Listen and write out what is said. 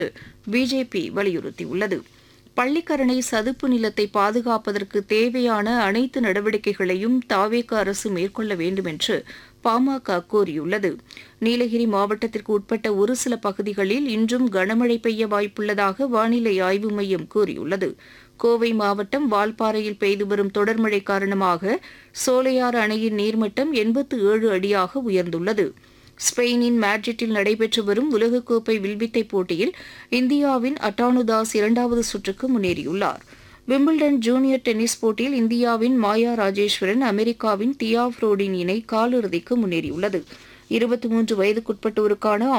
BJP வலியுறுத்தியுள்ளது பள்ளிக்கரணை சதுப்பு நிலத்தை பாதுகாப்பதற்கு தேவையான அனைத்து நடவடிக்கைகளையும் தாவேக அரசு மேற்கொள்ள வேண்டும் என்று பாமக கோரியுள்ளது நீலகிரி மாவட்டத்திற்கு உட்பட்ட ஒரு சில பகுதிகளில் இன்றும் கனமழை பெய்ய வாய்ப்புள்ளதாக வானிலை ஆய்வு மையம் கூறியுள்ளது கோவை மாவட்டம் வால்பாறையில் பெய்து வரும் தொடர் மழை காரணமாக சோலையாறு அணையின் நீர்மட்டம் எண்பத்து ஏழு அடியாக உயர்ந்துள்ளது ஸ்பெயினின் மேட்ரிட்டில் நடைபெற்று வரும் உலகக்கோப்பை வில்வித்தை போட்டியில் இந்தியாவின் அட்டானுதாஸ் இரண்டாவது சுற்றுக்கு முன்னேறியுள்ளார் விம்பிள்டன் ஜூனியர் டென்னிஸ் போட்டியில் இந்தியாவின் மாயா ராஜேஸ்வரன் அமெரிக்காவின் தியா ஃப்ரோடின் இணை காலிறுதிக்கு முன்னேறியுள்ளது இருபத்தி மூன்று வயதுக்குட்பட்டோருக்கான